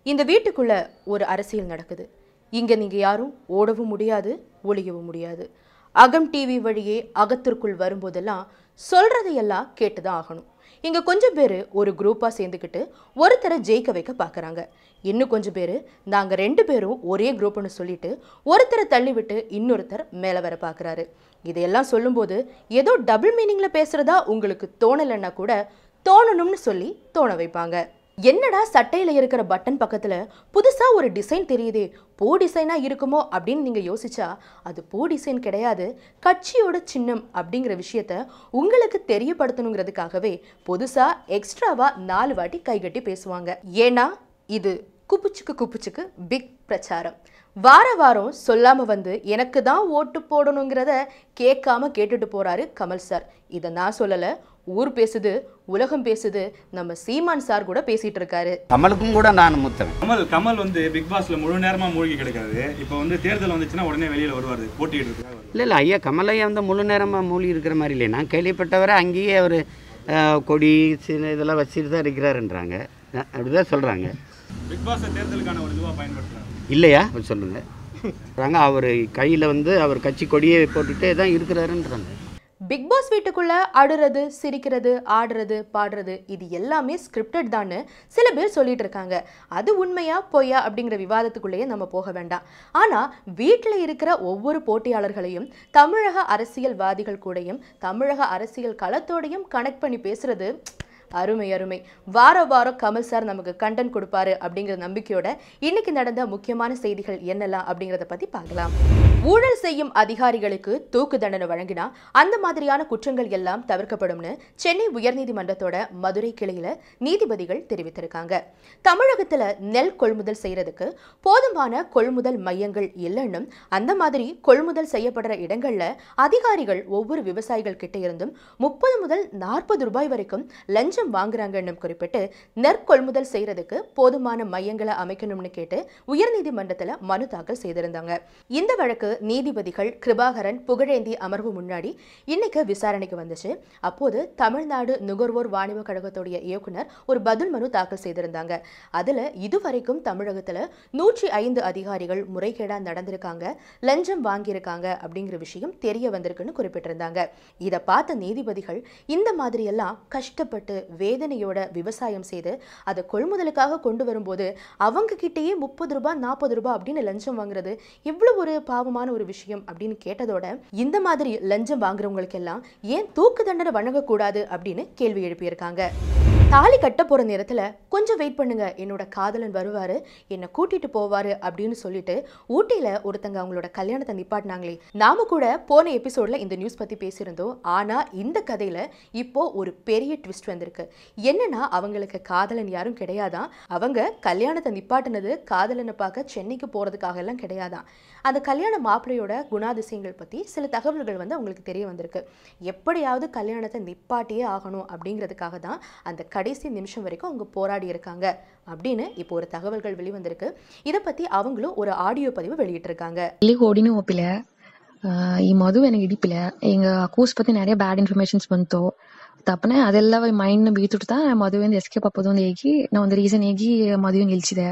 இந்த வீட்டுக்குள்ள ஒரு அரசியல் நடக்குது இங்க நீங்க யாரும் ஓடவும் முடியாது ஒளியவும் முடியாது அகம் டிவி வழியே அகத்திற்குள் வரும்போதெல்லாம் சொல்றதையெல்லாம் கேட்டுதான் ஆகணும் இங்க கொஞ்சம் பேர் ஒரு குரூப்பா சேர்ந்துக்கிட்டு ஒருத்தரை ஜெயிக்க வைக்க பார்க்கறாங்க இன்னும் கொஞ்சம் பேர் நாங்க ரெண்டு பேரும் ஒரே குரூப்னு சொல்லிட்டு ஒருத்தரை தள்ளி விட்டு இன்னொருத்தர் மேலே வர பார்க்கறாரு இதையெல்லாம் சொல்லும்போது ஏதோ டபுள் மீனிங்ல பேசுறதா உங்களுக்கு தோணலைன்னா கூட தோணணும்னு சொல்லி தோண வைப்பாங்க என்னடா சட்டையில இருக்கிற பட்டன் பக்கத்துல புதுசா ஒரு டிசைன் தெரியுதே பூ டிசைனா இருக்குமோ அப்படின்னு நீங்க யோசிச்சா அது பூ டிசைன் கிடையாது கட்சியோட சின்னம் அப்படிங்கிற விஷயத்த உங்களுக்கு தெரியப்படுத்தணுங்கிறதுக்காகவே புதுசா எக்ஸ்ட்ராவா நாலு வாட்டி கைகட்டி பேசுவாங்க ஏன்னா இது குப்புச்சுக்கு குப்புச்சுக்கு பிக் பிரச்சாரம் வார வாரம் சொல்லாம வந்து எனக்கு தான் ஓட்டு போடணுங்கிறத கேட்காம கேட்டுட்டு போறாரு கமல் சார் இதை நான் சொல்லல ஊர் பேசுது உலகம் பேசுது நம்ம சீமான் சார் கூட பேசிட்டு இருக்காரு கமலுக்கும் கூட நான் மூத்தவன் கமல் கமல் வந்து பிக் பாஸ்ல முழு நேரமா மூழ்கி கிடக்காது இப்போ வந்து தேர்தல் வந்துச்சுன்னா உடனே வெளியில வருவாரு போட்டியிடுறதுக்காக வருவாரு இல்லை இல்லை ஐயா கமல் ஐயா வந்து முழு நேரமாக மூழ்கி இருக்கிற மாதிரி இல்லை நான் கேள்விப்பட்டவரை அங்கேயே அவர் கொடி சின்ன இதெல்லாம் வச்சுட்டு தான் இருக்கிறாருன்றாங்க அஹ் அப்படிதான் சொல்கிறாங்க பிக் பாஸ் தேர்தலுக்கான ஒரு இதுவா பயன்படுத்துறாங்க இல்லையா அப்படி சொல்லுங்கள் அவர் கையில் வந்து அவர் கட்சி கொடியை போட்டுட்டே தான் இருக்கிறாருன்றாங்க பிக் பாஸ் வீட்டுக்குள்ள அடுறது சிரிக்கிறது ஆடுறது பாடுறது இது எல்லாமே ஸ்கிரிப்டட் தான்னு சில பேர் சொல்லிட்டு இருக்காங்க அது உண்மையா பொய்யா அப்படிங்கிற விவாதத்துக்குள்ளேயே நம்ம போக வேண்டாம் ஆனா வீட்டில் இருக்கிற ஒவ்வொரு போட்டியாளர்களையும் தமிழக அரசியல்வாதிகள் கூடயும் தமிழக அரசியல் களத்தோடையும் கனெக்ட் பண்ணி பேசுறது அருமை அருமை வார வாரம் கமல் சார் நமக்கு கண்டென்ட் கொடுப்பாரு அப்படிங்கிற நம்பிக்கையோட இன்னைக்கு நடந்த முக்கியமான செய்திகள் என்னெல்லாம் அப்படிங்கிறத பத்தி பார்க்கலாம் ஊழல் செய்யும் அதிகாரிகளுக்கு தூக்கு தண்டனை வழங்கினா அந்த மாதிரியான குற்றங்கள் எல்லாம் தவிர்க்கப்படும்னு சென்னை உயர்நீதிமன்றத்தோட மதுரை கிளையில நீதிபதிகள் தெரிவித்திருக்காங்க தமிழகத்துல நெல் கொள்முதல் செய்யறதுக்கு போதுமான கொள்முதல் மையங்கள் இல்லைன்னும் அந்த மாதிரி கொள்முதல் செய்யப்படுற இடங்கள்ல அதிகாரிகள் ஒவ்வொரு விவசாயிகள் கிட்ட இருந்தும் முப்பது முதல் நாற்பது ரூபாய் வரைக்கும் லஞ்சம் வாங்குறாங்கன்னு குறிப்பிட்டு நெற்கொள்முதல் செய்யறதுக்கு போதுமான மையங்களை அமைக்கணும்னு கேட்டு உயர்நீதிமன்றத்துல மனு தாக்கல் செய்திருந்தாங்க இந்த வழக்கு நீதிபதிகள் கிருபாகரன் புகழேந்தி அமர்வு முன்னாடி இன்னைக்கு விசாரணைக்கு வந்துச்சு அப்போது தமிழ்நாடு நுகர்வோர் வாணிப கழகத்துடைய இயக்குனர் ஒரு பதில் மனு தாக்கல் செய்திருந்தாங்க அதுல இதுவரைக்கும் தமிழகத்துல நூற்றி ஐந்து அதிகாரிகள் முறைகேடா நடந்திருக்காங்க லஞ்சம் வாங்கியிருக்காங்க அப்படிங்கிற விஷயம் தெரிய வந்திருக்குன்னு குறிப்பிட்டிருந்தாங்க இதை பார்த்த நீதிபதிகள் இந்த மாதிரியெல்லாம் கஷ்டப்பட்டு வேதனையோட விவசாயம் செய்து அதை கொள்முதலுக்காக கொண்டு வரும்போது அவங்க கிட்டேயே முப்பது ரூபாய் நாற்பது ரூபாய் அப்படின்னு லஞ்சம் வாங்குறது இவ்வளவு ஒரு பாவமான ஒரு விஷயம் அப்படின்னு கேட்டதோட இந்த மாதிரி லஞ்சம் வாங்குறவங்களுக்கு எல்லாம் ஏன் தூக்கு தண்டனை வழங்கக்கூடாது அப்படின்னு கேள்வி எழுப்பியிருக்காங்க தாலி கட்ட போற நேரத்துல கொஞ்சம் வெயிட் பண்ணுங்க என்னோட காதலன் வருவாரு என்னை கூட்டிட்டு போவாரு அப்படின்னு சொல்லிட்டு ஊட்டியில ஒருத்தங்க அவங்களோட கல்யாணத்தை நிப்பாட்டினாங்களே நாம கூட போன எபிசோட்ல இந்த நியூஸ் பத்தி பேசியிருந்தோம் ஆனா இந்த கதையில இப்போ ஒரு பெரிய ட்விஸ்ட் வந்திருக்கு என்னன்னா அவங்களுக்கு காதலன் யாரும் கிடையாதான் அவங்க கல்யாணத்தை நிப்பாட்டினது காதலனை பார்க்க சென்னைக்கு போறதுக்காக எல்லாம் கிடையாதான் அந்த கல்யாண மாப்பிள்ளையோட குணாதிசயங்கள் பத்தி சில தகவல்கள் வந்து அவங்களுக்கு தெரிய வந்திருக்கு எப்படியாவது கல்யாணத்தை நிப்பாட்டியே ஆகணும் அப்படிங்கிறதுக்காக தான் அந்த கடைசி நிமிஷம் வரைக்கும் அவங்க போராடி இருக்காங்க அப்படின்னு இப்போ ஒரு தகவல்கள் வெளிவந்திருக்கு இதை பத்தி அவங்களும் ஒரு ஆடியோ பதிவு வெளியிட்டிருக்காங்க ಇಲ್ಲಿ ಓಡಿನೂ ಒಪ್ಪಿಲ್ಲ ಆ, ಈ ಮದುವೆ ನನಗೆ ಹಿಡಿಪಿಲ್ಲ ಈಗ ಕೂಸ್ ಬಗ್ಗೆ நிறைய ಬ್ಯಾಡ್ ಇನ್ಫಾರ್ಮೇಶನ್ಸ್ ಬಂತು ತಪ್ಪನೆ ಅದೆಲ್ಲ ಮೈಂಡ್ ಬೀತುಡ್ತಾ ಮದುವೆಯಿಂದ ಎಸ್ಕೇಪ್ ಆಗೋದು ಒಂದು ಹೇಗಿ ನಾ ಒಂದು ರೀಸನ್ ಹೇಗಿ ಮದುವೆ ನಿಲ್ಸಿದೆ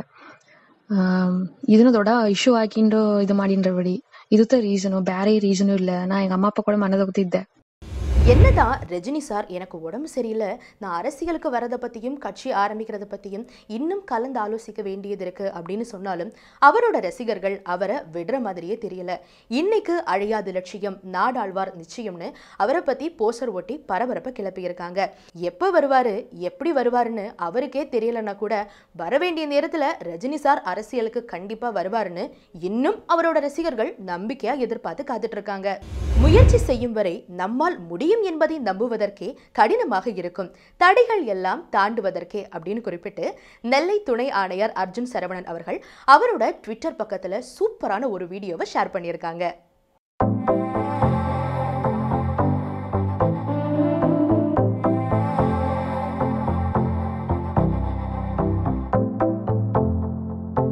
ಆಮ್, ಇದನ್ನು ದೊಡ್ಡ ಇಶ್ಯೂ ಹಾಕಿಂಡು ಇದು ಮಾಡಿಂಡ್ರೆ ಬಿಡಿ ಇದು ರೀಸನು ಬೇರೆ ರೀಸನು ಇಲ್ಲ ನಾ எங்க ಅಮ್ಮ ಅಪ್ಪ ಕೂಡ ಮನದೋಗ್ತಿದ್ದೆ என்னதான் ரஜினி சார் எனக்கு உடம்பு சரியில்லை நான் அரசியலுக்கு வரதை பற்றியும் கட்சி ஆரம்பிக்கிறத பற்றியும் இன்னும் கலந்து ஆலோசிக்க வேண்டியது இருக்கு அப்படின்னு சொன்னாலும் அவரோட ரசிகர்கள் அவரை விடுற மாதிரியே தெரியல இன்னைக்கு அழியாது லட்சியம் நாடாழ்வார் நிச்சயம்னு அவரை பற்றி போஸ்டர் ஒட்டி பரபரப்பை கிளப்பியிருக்காங்க எப்போ வருவாரு எப்படி வருவாருன்னு அவருக்கே தெரியலன்னா கூட வர வேண்டிய நேரத்தில் ரஜினி சார் அரசியலுக்கு கண்டிப்பாக வருவாருன்னு இன்னும் அவரோட ரசிகர்கள் நம்பிக்கையா எதிர்பார்த்து காத்துட்டு இருக்காங்க முயற்சி செய்யும் வரை நம்மால் முடியும் என்பதை நம்புவதற்கே கடினமாக இருக்கும் தடைகள் எல்லாம் தாண்டுவதற்கே அப்படின்னு குறிப்பிட்டு நெல்லை துணை ஆணையர் அர்ஜுன் சரவணன் அவர்கள் அவரோட ட்விட்டர் பக்கத்துல சூப்பரான ஒரு வீடியோவை ஷேர் பண்ணியிருக்காங்க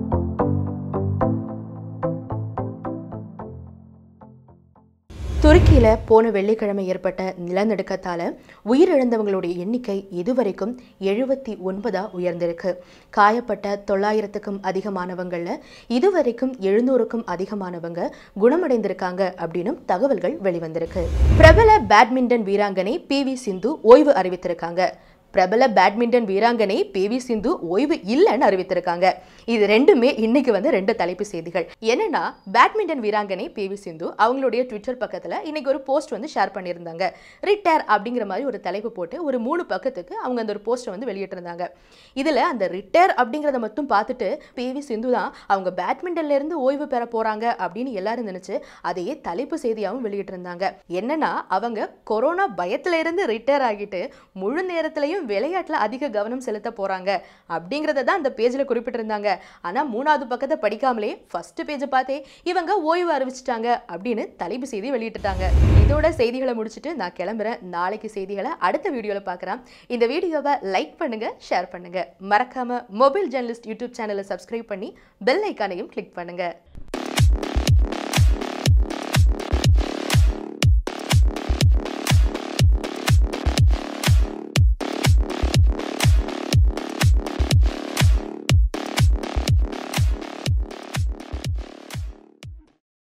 துருக்கி இலங்கையில போன வெள்ளிக்கிழமை ஏற்பட்ட நிலநடுக்கத்தால உயிரிழந்தவங்களுடைய எண்ணிக்கை இதுவரைக்கும் எழுபத்தி ஒன்பதா உயர்ந்திருக்கு காயப்பட்ட தொள்ளாயிரத்துக்கும் அதிகமானவங்கள்ல இதுவரைக்கும் எழுநூறுக்கும் அதிகமானவங்க குணமடைந்திருக்காங்க அப்படின்னு தகவல்கள் வெளிவந்திருக்கு பிரபல பேட்மிண்டன் வீராங்கனை பி வி சிந்து ஓய்வு அறிவித்திருக்காங்க பிரபல பேட்மிண்டன் வீராங்கனை பி வி சிந்து ஓய்வு இல்லைன்னு அறிவித்திருக்காங்க இது ரெண்டுமே இன்னைக்கு வந்து ரெண்டு தலைப்பு செய்திகள் என்னன்னா பேட்மிண்டன் வீராங்கனை பி வி சிந்து அவங்களுடைய ட்விட்டர் பக்கத்துல இன்னைக்கு ஒரு போஸ்ட் வந்து ஷேர் பண்ணியிருந்தாங்க ரிட்டையர் அப்படிங்கிற மாதிரி ஒரு தலைப்பு போட்டு ஒரு மூணு பக்கத்துக்கு அவங்க அந்த ஒரு போஸ்ட்டை வந்து வெளியிட்டிருந்தாங்க இதுல அந்த ரிட்டையர் அப்படிங்கிறத மட்டும் பார்த்துட்டு பி வி சிந்து தான் அவங்க பேட்மிண்டன்ல இருந்து ஓய்வு பெற போறாங்க அப்படின்னு எல்லாரும் நினைச்சு அதையே தலைப்பு செய்தியாகவும் வெளியிட்டிருந்தாங்க என்னன்னா அவங்க கொரோனா பயத்துல இருந்து ரிட்டையர் ஆகிட்டு முழு நேரத்திலையும் விளையாட்டுல அதிக கவனம் செலுத்த போறாங்க அப்படிங்கறத தான் அந்த பேஜ்ல குறிப்பிட்டிருந்தாங்க ஆனா மூணாவது பக்கத்தை படிக்காமலே ஃபர்ஸ்ட் பேஜை பார்த்தே இவங்க ஓய்வு அறிவிச்சிட்டாங்க அப்படின்னு தலைப்பு செய்தி வெளியிட்டுட்டாங்க இதோட செய்திகளை முடிச்சுட்டு நான் கிளம்புறேன் நாளைக்கு செய்திகளை அடுத்த வீடியோல பார்க்குறேன் இந்த வீடியோவை லைக் பண்ணுங்க ஷேர் பண்ணுங்க மறக்காம மொபைல் ஜேர்னலிஸ்ட் யூடியூப் சேனலை சப்ஸ்கிரைப் பண்ணி பெல் ஐக்கானையும் கிளிக் பண்ணுங்க